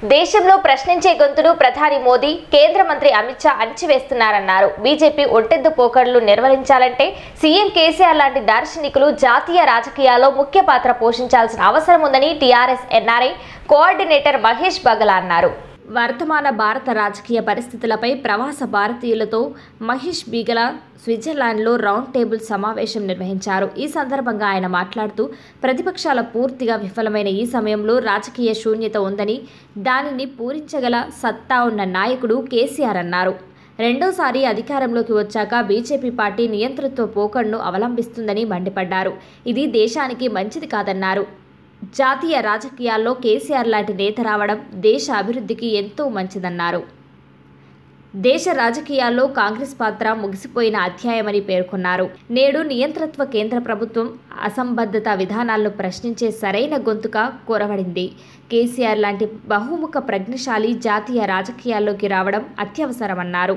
దేశంలో ప్రశ్నించే గొంతును ప్రధాని మోదీ కేంద్ర మంత్రి అమిత్ షా అణిచివేస్తున్నారన్నారు బీజేపీ ఒంటెద్దు పోకడలు నిర్వహించాలంటే సీఎం కేసీఆర్ లాంటి దార్శనికులు జాతీయ రాజకీయాల్లో ముఖ్య పాత్ర పోషించాల్సిన అవసరం ఉందని TRS NRI coordinator Mahesh Bagala అన్నారు వర్తమాన భారత రాజకీయ పరిస్థితులపై ప్రవాస భారతీయులతో మహేష్ బీగల స్విట్జర్లాండ్లో రౌండ్ టేబుల్ సమావేశం నిర్వహించారు ఈ సందర్భంగా ఆయన మాట్లాడుతూ ప్రతిపక్షాల పూర్తిగా విఫలమైన ఈ సమయంలో రాజకీయ శూన్యత ఉందని దానిని పూరించగల సత్తా ఉన్న నాయకుడు కేసీఆర్ అన్నారు రెండోసారి అధికారంలోకి వచ్చాక బీజేపీ పార్టీ నియంతృత్వ పోకడ్ను అవలంబిస్తుందని మండిపడ్డారు ఇది దేశానికి మంచిది కాదన్నారు జాతీయ రాజకీయాల్లో కేసీఆర్ లాంటి నేత రావడం దేశ అభివృద్ధికి ఎంతో మంచిదన్నారు దేశ రాజకీయాల్లో కాంగ్రెస్ పాత్ర ముగిసిపోయిన అధ్యాయమని పేర్కొన్నారు నేడు నియంత్రత్వ కేంద్ర ప్రభుత్వం అసంబద్ధత విధానాలను ప్రశ్నించే సరైన గొంతుక కొరవడింది కేసీఆర్ లాంటి బహుముఖ ప్రజ్ఞశాలి జాతీయ రాజకీయాల్లోకి రావడం అత్యవసరమన్నారు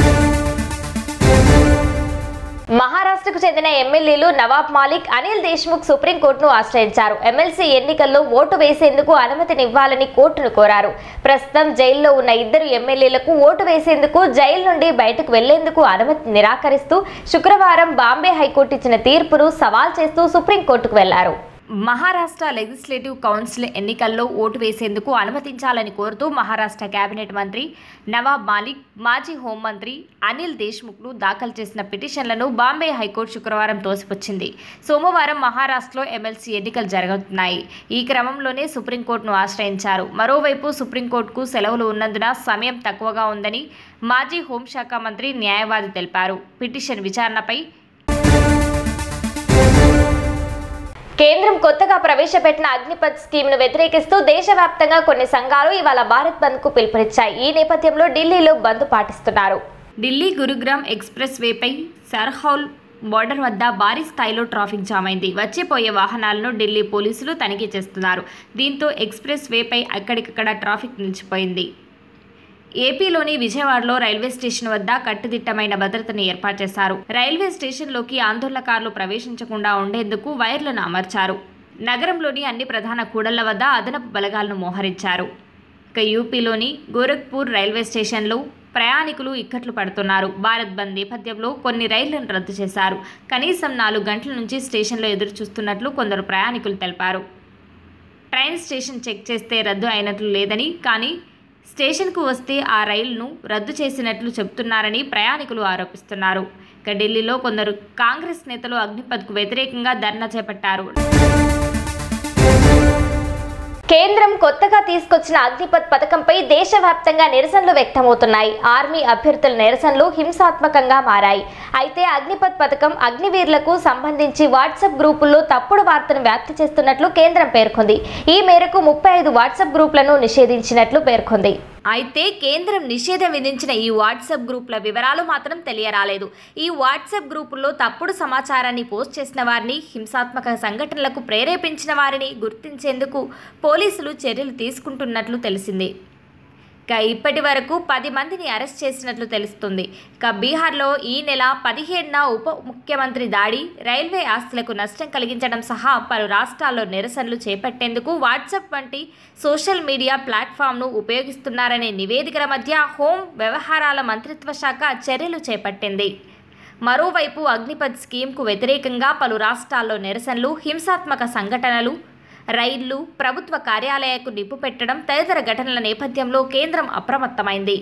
మహారాష్ట్రకు చెందిన ఎమ్మెల్యేలు నవాబ్ మాలిక్ అనిల్ దేశ్ముఖ్ సుప్రీంకోర్టును ఆశ్రయించారు ఎమ్మెల్సీ ఎన్నికల్లో ఓటు వేసేందుకు అనుమతినివ్వాలని కోర్టును కోరారు ప్రస్తుతం జైల్లో ఉన్న ఇద్దరు ఎమ్మెల్యేలకు ఓటు వేసేందుకు జైలు నుండి బయటకు వెళ్లేందుకు అనుమతి నిరాకరిస్తూ శుక్రవారం బాంబే హైకోర్టు ఇచ్చిన తీర్పును సవాల్ చేస్తూ సుప్రీంకోర్టుకు వెళ్లారు మహారాష్ట్ర లెజిస్లేటివ్ కౌన్సిల్ ఎన్నికల్లో ఓటు వేసేందుకు అనుమతించాలని కోరుతూ మహారాష్ట్ర కేబినెట్ మంత్రి నవాబ్ మాలిక్ మాజీ హోంమంత్రి అనిల్ దేశ్ముఖ్లు దాఖలు చేసిన పిటిషన్లను బాంబే హైకోర్టు శుక్రవారం తోసిపుచ్చింది సోమవారం మహారాష్ట్రలో ఎమ్మెల్సీ ఎన్నికలు జరుగుతున్నాయి ఈ క్రమంలోనే సుప్రీంకోర్టును ఆశ్రయించారు మరోవైపు సుప్రీంకోర్టుకు సెలవులు ఉన్నందున సమయం తక్కువగా ఉందని మాజీ హోంశాఖ మంత్రి న్యాయవాది తెలిపారు పిటిషన్ విచారణపై కేంద్రం కొత్తగా ప్రవేశపెట్టిన అగ్నిపథ్ స్కీమ్ను వ్యతిరేకిస్తూ దేశవ్యాప్తంగా కొన్ని సంఘాలు ఇవాళ భారత్ బంద్కు పిలుపునిచ్చాయి ఈ నేపథ్యంలో ఢిల్లీలో బంద్ పాటిస్తున్నారు ఢిల్లీ గురుగ్రామ్ ఎక్స్ప్రెస్ వేపై సర్హౌల్ బోర్డర్ వద్ద భారీ స్థాయిలో ట్రాఫిక్ జామ్ అయింది వచ్చిపోయే వాహనాలను ఢిల్లీ పోలీసులు తనిఖీ చేస్తున్నారు దీంతో ఎక్స్ప్రెస్ వేపై అక్కడికక్కడ ట్రాఫిక్ నిలిచిపోయింది ఏపీలోని విజయవాడలో రైల్వే స్టేషన్ వద్ద కట్టుదిట్టమైన భద్రతను ఏర్పాటు చేశారు రైల్వే స్టేషన్లోకి ఆందోళనకారులు ప్రవేశించకుండా ఉండేందుకు వైర్లను అమర్చారు నగరంలోని అన్ని ప్రధాన కూడళ్ల వద్ద అదనపు బలగాలను మోహరించారు ఇక యూపీలోని గోరఖ్పూర్ రైల్వే స్టేషన్లో ప్రయాణికులు ఇక్కట్లు పడుతున్నారు భారత్ బంద్ నేపథ్యంలో కొన్ని రైళ్లను రద్దు చేశారు కనీసం నాలుగు గంటల నుంచి స్టేషన్లో ఎదురు చూస్తున్నట్లు కొందరు ప్రయాణికులు తెలిపారు ట్రైన్ స్టేషన్ చెక్ చేస్తే రద్దు అయినట్లు లేదని కానీ స్టేషన్కు వస్తే ఆ రైలును రద్దు చేసినట్లు చెబుతున్నారని ప్రయాణికులు ఆరోపిస్తున్నారు ఇక ఢిల్లీలో కొందరు కాంగ్రెస్ నేతలు అగ్నిపథ్కు వ్యతిరేకంగా ధర్నా చేపట్టారు కేంద్రం కొత్తగా తీసుకొచ్చిన అగ్నిపథ్ పథకంపై దేశవ్యాప్తంగా నిరసనలు వ్యక్తమవుతున్నాయి ఆర్మీ అభ్యర్థుల నిరసనలు హింసాత్మకంగా మారాయి అయితే అగ్నిపథ్ పథకం అగ్నివీరులకు సంబంధించి వాట్సాప్ గ్రూపుల్లో తప్పుడు వార్తను వ్యాప్తి చేస్తున్నట్లు కేంద్రం పేర్కొంది ఈ మేరకు ముప్పై ఐదు వాట్సాప్ గ్రూపులను నిషేధించినట్లు పేర్కొంది అయితే కేంద్రం నిషేధం విధించిన ఈ వాట్సాప్ గ్రూపుల వివరాలు మాత్రం తెలియరాలేదు ఈ వాట్సాప్ గ్రూపుల్లో తప్పుడు సమాచారాన్ని పోస్ట్ చేసిన వారిని హింసాత్మక సంఘటనలకు ప్రేరేపించిన వారిని గుర్తించేందుకు పోలీసులు చర్యలు తీసుకుంటున్నట్లు తెలిసింది ఇక ఇప్పటి వరకు పది మందిని అరెస్ట్ చేసినట్లు తెలుస్తుంది ఇక బీహార్లో ఈ నెల పదిహేడున ఉప ముఖ్యమంత్రి దాడి రైల్వే ఆస్తులకు నష్టం కలిగించడం సహా పలు రాష్ట్రాల్లో నిరసనలు చేపట్టేందుకు వాట్సాప్ వంటి సోషల్ మీడియా ప్లాట్ఫామ్ను ఉపయోగిస్తున్నారనే నివేదికల మధ్య హోం వ్యవహారాల మంత్రిత్వ శాఖ చర్యలు చేపట్టింది మరోవైపు అగ్నిపథ్ స్కీమ్కు వ్యతిరేకంగా పలు రాష్ట్రాల్లో నిరసనలు హింసాత్మక సంఘటనలు రైళ్లు ప్రభుత్వ కార్యాలయాలకు నిప్పు పెట్టడం తదితర ఘటనల నేపథ్యంలో కేంద్రం అప్రమత్తమైంది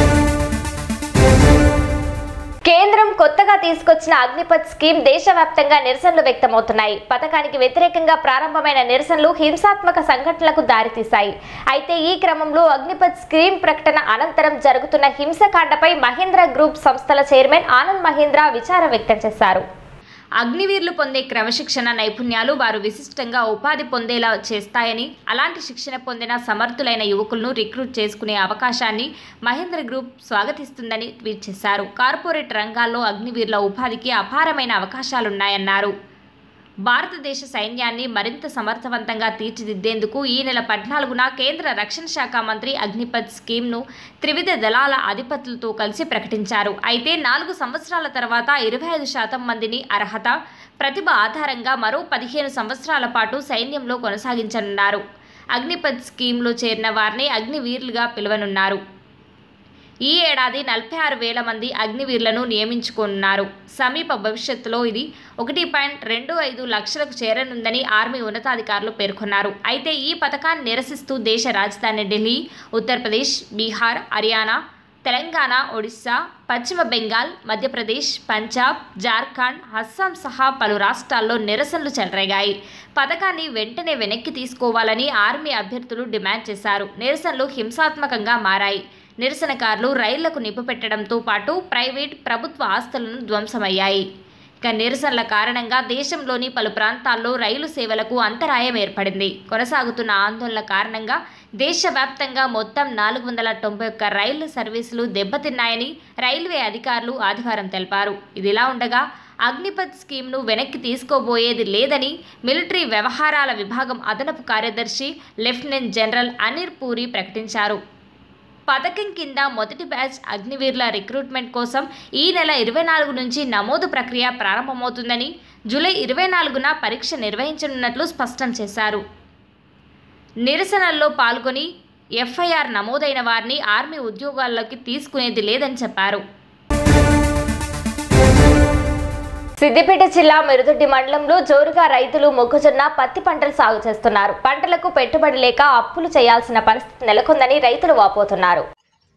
కేంద్రం కొత్తగా తీసుకొచ్చిన అగ్నిపథ్ స్కీమ్ దేశవ్యాప్తంగా నిరసనలు వ్యక్తమవుతున్నాయి పథకానికి వ్యతిరేకంగా ప్రారంభమైన నిరసనలు హింసాత్మక సంఘటనలకు దారితీశాయి అయితే ఈ క్రమంలో అగ్నిపథ్ స్కీమ్ ప్రకటన అనంతరం జరుగుతున్న హింసకాండపై మహీంద్రా గ్రూప్ సంస్థల చైర్మన్ ఆనంద్ మహీంద్రా విచారం వ్యక్తం చేశారు అగ్నివీరులు పొందే క్రమశిక్షణ నైపుణ్యాలు వారు విశిష్టంగా ఉపాధి పొందేలా చేస్తాయని అలాంటి శిక్షణ పొందిన సమర్థులైన యువకులను రిక్రూట్ చేసుకునే అవకాశాన్ని మహేంద్ర గ్రూప్ స్వాగతిస్తుందని ట్వీట్ చేశారు కార్పొరేట్ రంగాల్లో అగ్నివీరుల ఉపాధికి అపారమైన అవకాశాలున్నాయన్నారు భారతదేశ సైన్యాన్ని మరింత సమర్థవంతంగా తీర్చిదిద్దేందుకు ఈ నెల పద్నాలుగున కేంద్ర రక్షణ శాఖ మంత్రి అగ్నిపథ్ స్కీమ్ను త్రివిధ దళాల అధిపతులతో కలిసి ప్రకటించారు అయితే నాలుగు సంవత్సరాల తర్వాత ఇరవై ఐదు శాతం మందిని అర్హత ప్రతిభ ఆధారంగా మరో పదిహేను సంవత్సరాల పాటు సైన్యంలో కొనసాగించనున్నారు అగ్నిపథ్ స్కీమ్లో చేరిన వారిని అగ్నివీరులుగా పిలువనున్నారు ఈ ఏడాది నలభై ఆరు వేల మంది అగ్నివీరులను నియమించుకున్నారు సమీప భవిష్యత్తులో ఇది ఒకటి పాయింట్ రెండు ఐదు లక్షలకు చేరనుందని ఆర్మీ ఉన్నతాధికారులు పేర్కొన్నారు అయితే ఈ పథకాన్ని నిరసిస్తూ దేశ రాజధాని ఢిల్లీ ఉత్తరప్రదేశ్ బీహార్ హర్యానా తెలంగాణ ఒడిశా పశ్చిమ బెంగాల్ మధ్యప్రదేశ్ పంజాబ్ జార్ఖండ్ అస్సాం సహా పలు రాష్ట్రాల్లో నిరసనలు చెలరేగాయి పథకాన్ని వెంటనే వెనక్కి తీసుకోవాలని ఆర్మీ అభ్యర్థులు డిమాండ్ చేశారు నిరసనలు హింసాత్మకంగా మారాయి నిరసనకారులు రైళ్లకు నిప్పుపెట్టడంతో పాటు ప్రైవేట్ ప్రభుత్వ ఆస్తులను ధ్వంసమయ్యాయి ఇక నిరసనల కారణంగా దేశంలోని పలు ప్రాంతాల్లో రైలు సేవలకు అంతరాయం ఏర్పడింది కొనసాగుతున్న ఆందోళన కారణంగా దేశవ్యాప్తంగా మొత్తం నాలుగు వందల తొంభై ఒక్క రైళ్ల సర్వీసులు దెబ్బతిన్నాయని రైల్వే అధికారులు ఆదివారం తెలిపారు ఇదిలా ఉండగా అగ్నిపథ్ స్కీమ్ను వెనక్కి తీసుకోబోయేది లేదని మిలిటరీ వ్యవహారాల విభాగం అదనపు కార్యదర్శి లెఫ్టినెంట్ జనరల్ అనిర్ పూరి ప్రకటించారు పథకం కింద మొదటి బ్యాచ్ అగ్నివీరుల రిక్రూట్మెంట్ కోసం ఈ నెల ఇరవై నాలుగు నుంచి నమోదు ప్రక్రియ ప్రారంభమవుతుందని జూలై ఇరవై నాలుగున పరీక్ష నిర్వహించనున్నట్లు స్పష్టం చేశారు నిరసనల్లో పాల్గొని ఎఫ్ఐఆర్ నమోదైన వారిని ఆర్మీ ఉద్యోగాల్లోకి తీసుకునేది లేదని చెప్పారు సిద్దిపేట జిల్లా మెరుదొడ్డి మండలంలో జోరుగా రైతులు మొక్కజొన్న పత్తి పంటలు సాగు చేస్తున్నారు పంటలకు పెట్టుబడి లేక అప్పులు చేయాల్సిన పరిస్థితి నెలకొందని రైతులు వాపోతున్నారు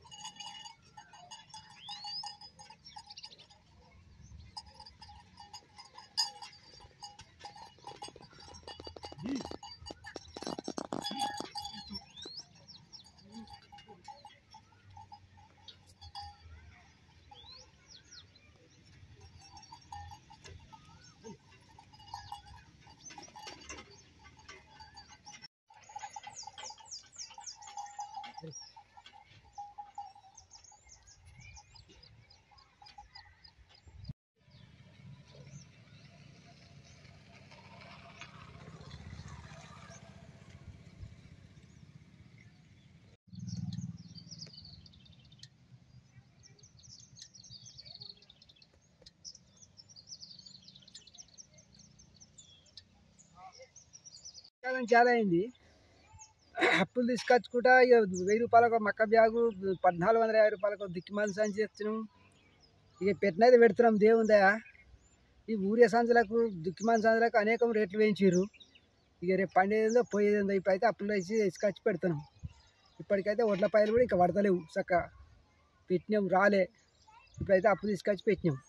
కాలం చాలా అయింది అప్పులు తీసుకొచ్చుకుంటా ఇక వెయ్యి రూపాయలకు మక్క బ్యాగు పద్నాలుగు వందల యాభై రూపాయలకు దిక్కుమాలి సంచి తెచ్చినాం ఇక పెట్టినది పెడుతున్నాం దేవుందా ఈ ఊరే సంచులకు దిక్కుమాలి సంచులకు అనేకం రేట్లు వేయించారు ఇక రేపు పండేదేందో పోయేదేందో ఇప్పుడైతే అప్పులు వేసి తీసుకొచ్చి పెడుతున్నాం ఇప్పటికైతే వడ్ల పైలు కూడా ఇంకా పడతలేవు చక్కగా పెట్టినాం రాలే ఇప్పుడైతే అప్పు తీసుకొచ్చి పెట్టినాం